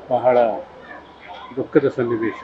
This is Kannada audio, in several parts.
ಬಹಳ ದುಃಖದ ಸನ್ನಿವೇಶ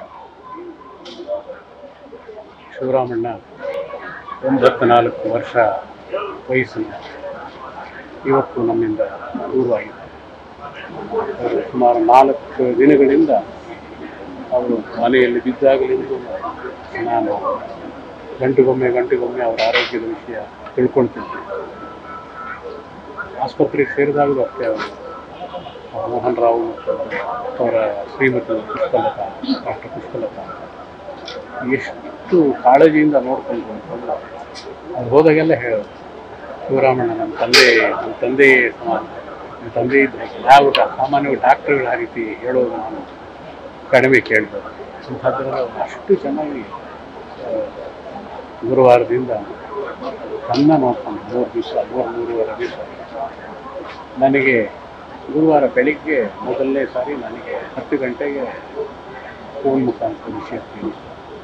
ಶಿವರಾಮಣ್ಣ ಎಂಬತ್ನಾಲ್ಕು ವರ್ಷ ವಯಸ್ಸಿನ ಇವತ್ತು ನಮ್ಮಿಂದ ದೂರವಾಗಿದೆ ಅವರು ಸುಮಾರು ನಾಲ್ಕು ದಿನಗಳಿಂದ ಅವರು ಮನೆಯಲ್ಲಿ ಬಿದ್ದಾಗಲಿಂದ ನಾನು ಗಂಟೆಗೊಮ್ಮೆ ಗಂಟೆಗೊಮ್ಮೆ ಅವರ ಆರೋಗ್ಯದ ವಿಷಯ ತಿಳ್ಕೊಳ್ತಿದ್ದೆ ಆಸ್ಪತ್ರೆಗೆ ಸೇರಿದಾಗಲೂ ಅಷ್ಟೇ ಅವರು ಮೋಹನ್ ರಾವ್ ಮತ್ತು ಅವರ ಶ್ರೀಮತಿ ಪುಷ್ಪಲತಾ ಡಾಕ್ಟರ್ ಪುಷ್ಪಲತಾ ಎಷ್ಟು ಕಾಳಜಿಯಿಂದ ನೋಡ್ಕೊಂಡು ಅಂತಂದ್ರೆ ಅವ್ರು ಹೋದಾಗೆಲ್ಲ ಹೇಳೋದು ಶಿವರಾಮಣ್ಣ ನಮ್ಮ ತಂದೆ ನಮ್ಮ ತಂದೆ ಸಮಾನ ನಮ್ಮ ತಂದೆ ಇದ್ದ ಯಾವ ಸಾಮಾನ್ಯವಾಗಿ ಡಾಕ್ಟರ್ಗಳು ಆ ರೀತಿ ಹೇಳೋದು ನಾನು ಕಡಿಮೆ ಕೇಳ್ಬೋದು ಅಂಥದ್ರಲ್ಲಿ ಅವ್ರು ಅಷ್ಟು ಚೆನ್ನಾಗಿ ಆ, ಗುರುವಾರದಿಂದ ತನ್ನ ನೋಡ್ಕೊಂಡು ಮೂರು ದಿವಸ ಮೂರು ಮೂರುವರೆ ದಿವಸ ನನಗೆ ಗುರುವಾರ ಬೆಳಿಗ್ಗೆ ಮೊದಲನೇ ಸಾರಿ ನನಗೆ ಹತ್ತು ಗಂಟೆಗೆ ಫೋನ್ ಮುಖಾಂತರ ವಿಷಯ ತಿಳಿಸಿ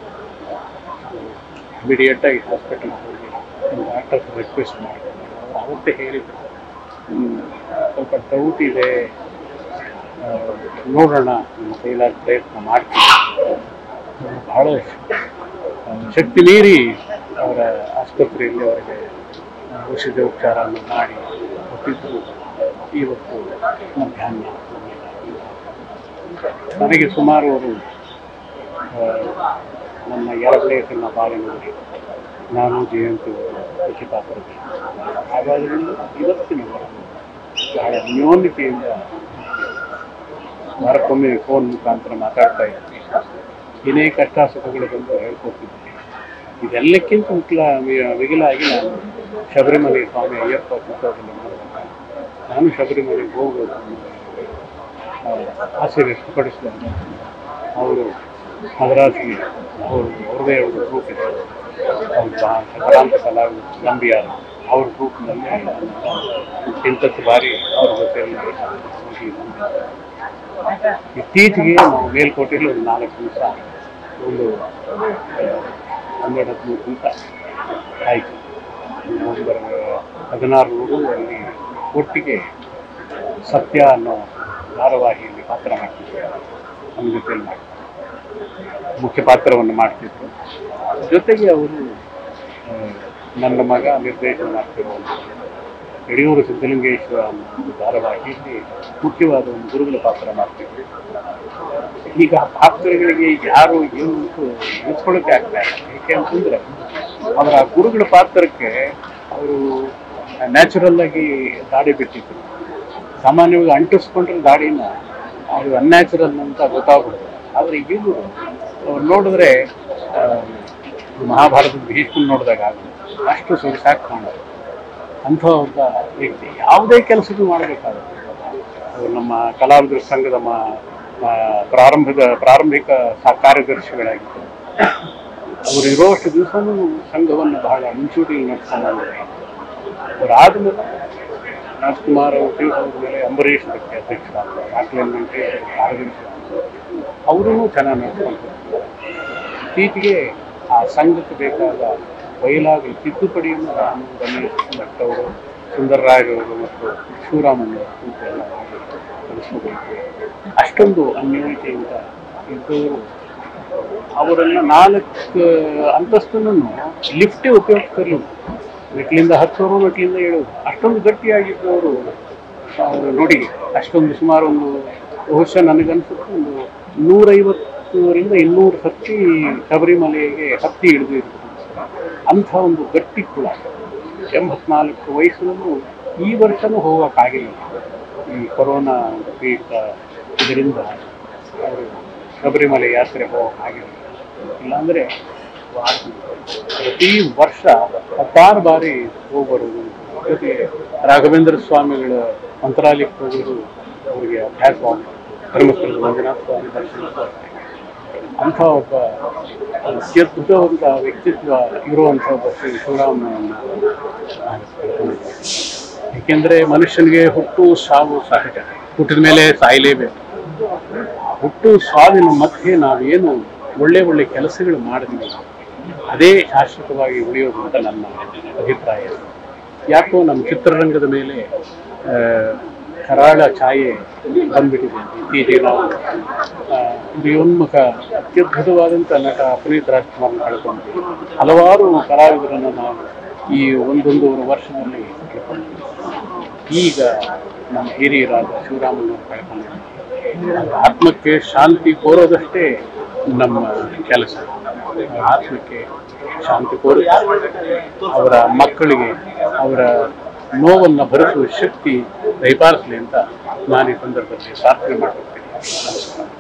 ಇಮಿಡಿಯೇಟಾಗಿ ಹಾಸ್ಪಿಟಲ್ಗೆ ಹೋಗಿ ಡಾಕ್ಟರ್ ರಿಕ್ವೆಸ್ಟ್ ಮಾಡಿದೆ ಅವ್ರು ಅವತ್ತೇ ಹೇಳಿದರು "ಹ್ಮ್, ಸ್ವಲ್ಪ ಡೌಟ್ ಇದೆ ಆ, ನೋಡೋಣ ನಿಮ್ಮ ಕೈಲಾದ ಪ್ರಯತ್ನ ಮಾಡ್ತೀನಿ ಅವ್ರು ಬಹಳ ಆ, ಶಕ್ತಿ ಮೀರಿ ಅವರ ಆಸ್ಪತ್ರೆಯಲ್ಲಿ ಅವರಿಗೆ ಔಷಧಿ ಉಪಚಾರವನ್ನು ಮಾಡಿ ಕೊಟ್ಟಿದ್ದರು ಇವತ್ತು ಮಧ್ಯಾಹ್ನ ನನಗೆ ಸುಮಾರು ಅವರು ಆ, ನನ್ನ ಎರಡನೇ ಸಣ್ಣ ಬಾಲಿನಲ್ಲಿ ನಾನು ಜಯಂತಿ ಖುಷಿಪಾತ್ರರು ಹಾಗಾದ್ರಿಂದ ಇವತ್ತಿನವರೆಗೂ ಬಹಳ ನ್ಯೂನತೆಯಿಂದ ವಾರಕ್ಕೊಮ್ಮೆ ಫೋನ್ ಮುಖಾಂತರ ಮಾತಾಡ್ತಾ ಇದ್ವಿ ಏನೇ ಕಷ್ಟ ಸುಖಗಳು ಬಂದು ಹೇಳ್ಕೊಡ್ತಿದ್ವಿ ಇದೆಲ್ಲಕ್ಕಿಂತ ಮುಖ್ಯ ಮಿಗಿಲಾಗಿ ನಾನು ಶಬರಿಮಲೆ ಸ್ವಾಮಿ ಅಯ್ಯಪ್ಪ ಪುಸ್ತಕದಲ್ಲಿ ನೋಡುವಾಗ ನಾನು ಶಬರಿಮಲೆಗೆ ಹೋಗೋದು ಆ, ಆಸೆ ವ್ಯಕ್ತಪಡಿಸಿದಾಗ ಅವರು ಮದ್ರಾಸಿಗೆ ಅವರು ಅವ್ರದೇ ಒಂದು ಗ್ರೂಪ್ ಇದೆ ಅವ್ರು ಬಾ- ಸಕಲಾಂತ ಕಲಾವಿದರು ನಂಬಿಯಾರ ಅವ್ರ ಗ್ರೂಪ್ನಲ್ಲಿ ಎಂಟತ್ತು ಬಾರಿ ಅವ್ರ ಜೊತೆಯಲ್ಲಿ ಹೋಗಿ ಬಂದೆ. ಇತ್ತೀಚೆಗೆ ನಾವು ಮೇಲ್ಕೋಟೆಯಲ್ಲಿ ಒಂದು ನಾಲ್ಕು ದಿವಸ ಒಂದು ಆ, ಹನ್ನೆರಡು ಹದಿಮೂರು ದಿವಸ ಆಯಿತು ನವೆಂಬರ್ ಹದಿನಾರು ಅಲ್ಲಿ ಒಟ್ಟಿಗೆ ಸತ್ಯ ಅನ್ನೋ ಧಾರಾವಾಹಿಯಲ್ಲಿ ಪಾತ್ರ ಮಾಡ್ತಿದ್ದೆ ನಮ್ಮ ಜೊತೆಯಲ್ಲಿ ಮಾಡ್ತಾರೆ ಮುಖ್ಯ ಪಾತ್ರವನ್ನು ಮಾಡ್ತಿದ್ರು ಜೊತೆಗೆ ಅವರು ಆ, ನನ್ನ ಮಗ ನಿರ್ದೇಶನ ಮಾಡ್ತಿರುವಂಥ ಯಡಿಯೂರು ಸಿದ್ಧಲಿಂಗೇಶ್ವರ ಅನ್ನೋ ಒಂದು ಧಾರಾವಾಹಿಯಲ್ಲಿ ಮುಖ್ಯವಾದ ಒಂದು ಗುರುಗಳ ಪಾತ್ರ ಮಾಡ್ತಿದ್ರು ಈಗ ಆ ಪಾತ್ರಗಳಿಗೆ ಯಾರು ಏನು ನಿಲ್ಸ್ಕೊಳ್ಳೋಕೆ ಆಗ್ತಾ ಇಲ್ಲ ಏಕೆ ಅಂತಂದ್ರೆ ಅವರ ಆ ಗುರುಗಳ ಪಾತ್ರಕ್ಕೆ ಅವರು ನ್ಯಾಚುರಲ್ ಆಗಿ ದಾಡಿ ಬಿಟ್ಟಿದ್ರು ಸಾಮಾನ್ಯವಾಗಿ ಅಂಟಿಸ್ಕೊಂಡ್ರೆ ದಾಡಿನ ಅದು ಅನ್ಯಾಚುರಲ್ ಅಂತ ಗೊತ್ತಾಗ್ಬಿಡುತ್ತೆ ಆದರೆ ಈಗಲೂ ಅವ್ರು ನೋಡಿದ್ರೆ ಆ, ಮಹಾಭಾರತದ ಭೀಷ್ಮನ್ ನೋಡಿದಾಗ ಆಗುತ್ತೆ ಅಷ್ಟು ಸೊಗಸಾಗಿ ಕಾಣೋದು ಅಂಥ ಒಬ್ಬ ವ್ಯಕ್ತಿ ಯಾವುದೇ ಕೆಲಸಕ್ಕೂ ಮಾಡಬೇಕಾಗುತ್ತೆ ಅವರು ನಮ್ಮ ಕಲಾವಿದರ ಸಂಘದ ಮ ಆ, ಪ್ರಾರಂಭದ ಪ್ರಾರಂಭಿಕ ಸ- ಕಾರ್ಯದರ್ಶಿಗಳಾಗಿದ್ದರು ಅವರು ಇರೋಷ್ಟು ದಿವಸನೂ ಸಂಘವನ್ನು ಬಹಳ ಮುಂಚೂಣಿಯಲ್ಲಿ ನಡೆಸ್ಕೊಂಡು ಬಂದಿದ್ದಾರೆ ಅವ್ರು ಆದಮೇಲೆ ರಾಜ್ಕುಮಾರ್ ಅವರು ತೀರ್ಕೊಂಡ ಮೇಲೆ ಅಂಬರೀಷ್ ಅದಕ್ಕೆ ಅಧ್ಯಕ್ಷರಾದರು ರಾಕ್ಲೈನ್ ವೆಂಕಟೇಶ್ ಕಾರ್ಯದರ್ಶಿ ಅವರೂ ಚೆನ್ನಾಗಿ ನಡೆಸ್ಕೊಂಡು ಇತ್ತೀಚೆಗೆ ಆ ಸಂಘಕ್ಕೆ ಬೇಕಾದ ಬಯಲಾಗಲಿ ತಿದ್ದುಪಡಿಯನ್ನು ನಾನು ರಮೇಶ್ ಭಟ್ ಅವರು ಸುಂದರರಾಜ್ ಅವರು ಮತ್ತು ಶಿವರಾಮಣ್ಣ ಅವರು ಕೂತೆಲ್ಲ ಮಾಡಿ ಕಲಿಸಬೇಕು ಅಷ್ಟೊಂದು ಅನ್ಯೋನ್ಯತೆಯಿಂದ ಇದ್ದವರು ಅವರನ್ನ ನಾಲ್ಕು ಅಂತಸ್ತನ್ನು ಲಿಫ್ಟೇ ಉಪಯೋಗಿಸ್ತಿರಲಿಲ್ಲ ಮೆಟ್ಲಿಂದ ಹತ್ತೋರು ಮೆಟ್ಲಿಂದ ಏಳೋರು ಅಷ್ಟೊಂದು ಗಟ್ಟಿಯಾಗಿದ್ದವರು ಅವರು ನೋಡಿ ಅಷ್ಟೊಂದು ಸುಮಾರು ಒಂದು ಬಹುಶಃ ನನಗನ್ಸುತ್ತೆ ಒಂದು ನೂರೈವತ್ತರಿಂದ ಇನ್ನೂರು ಹತ್ತಿ ಶಬರಿಮಲೆಗೆ ಹತ್ತಿ ಇಳಿದು ಇರ್ಬೋದು ಅಂಥ ಒಂದು ಗಟ್ಟಿ ಕುಳ ಎಂಬತ್ನಾಲ್ಕು ವಯಸ್ಸಿನಲ್ಲೂ ಈ ವರ್ಷನೂ ಹೋಗೋಕ್ಕಾಗಿಲ್ಲ ಈ ಕೊರೋನಾ ಒಂದು ಪೀಡಿತ ಇದರಿಂದ ಅವರು ಶಬರಿಮಲೆ ಯಾತ್ರೆ ಹೋಗೋಕ್ಕಾಗಿಲ್ಲ ಇಲ್ಲಾಂದರೆ ಪ್ರತಿ ವರ್ಷ ಹತ್ತಾರು ಬಾರಿ ಹೋಗ್ಬರೋದು ಜೊತೆಗೆ ರಾಘವೇಂದ್ರ ಸ್ವಾಮಿಗಳ ಮಂತ್ರಾಲಯಕ್ಕೆ ಹೋಗೋದು ಅವರಿಗೆ ಅಭ್ಯಾಸವಾಗಿದೆ ಧರ್ಮಸ್ಥಳದ ಮಂಜುನಾಥ ಸ್ವಾಮಿ ದರ್ಶನ ಅಂಥ ಒಬ್ಬ ಅತ್ಯದ್ಭುತವಂತ ವ್ಯಕ್ತಿತ್ವ ಇರುವಂಥ ಒಬ್ಬ ಶ್ರೀ ಶಿವರಾಮನನ್ನು ನಾನು ತಿಳ್ಕೊಂಡಿದ್ದೀನಿ. ಏಕೆಂದರೆ ಮನುಷ್ಯನಿಗೆ ಹುಟ್ಟು ಸಾವು ಸಹಜ ಹುಟ್ಟಿದ ಮೇಲೆ ಸಾಯಲೇಬೇಕು ಹುಟ್ಟು ಸಾವಿನ ಮಧ್ಯೆ ನಾವೇನು ಒಳ್ಳೆ ಒಳ್ಳೆ ಕೆಲಸಗಳು ಮಾಡಿದ್ವಿ ಅದೇ ಶಾಶ್ವತವಾಗಿ ಉಳಿಯೋದು ಅಂತ ನನ್ನ ಅಭಿಪ್ರಾಯ ಯಾಕೋ ನಮ್ಮ ಚಿತ್ರರಂಗದ ಮೇಲೆ ಆ, ಕರಾಳ ಛಾಯೆ ಬಂದ್ಬಿಟ್ಟಿದೆ ಇತ್ತೀಚೆಗೆ ನಾವು ಆ, ಉದಯೋನ್ಮುಖ ಅತ್ಯದ್ಭುತವಾದಂಥ ನಟ ಪುನೀತ್ ರಾಜ್ಕುಮಾರ್ ಕಳ್ಕೊಂಡ್ವಿ ಹಲವಾರು ಕಲಾವಿದರನ್ನು ನಾವು ಈ ಒಂದೊಂದೂವರೆ ವರ್ಷದಲ್ಲಿ ಕಳ್ಕೊಂಡ್ವಿ ಈಗ ನಮ್ಮ ಹಿರಿಯರಾದ ಶಿವರಾಮನವರು ಕಳ್ಕೊಂಡಿದ್ದಾರೆ ಅವ್ರ ಆತ್ಮಕ್ಕೆ ಶಾಂತಿ ಕೋರೋದಷ್ಟೇ ನಮ್ಮ ಕೆಲಸ ಅವ್ರ ಆತ್ಮಕ್ಕೆ ಶಾಂತಿ ಕೋರಿ ಅವರ ಮಕ್ಕಳಿಗೆ ಅವರ ನೋವನ್ನು ಭರಿಸುವ ಶಕ್ತಿ ದಯಪಾಲಿಸಲಿ ಅಂತ ನಾನು ಈ ಸಂದರ್ಭದಲ್ಲಿ ಪ್ರಾರ್ಥನೆ ಮಾಡ್ತೀನಿ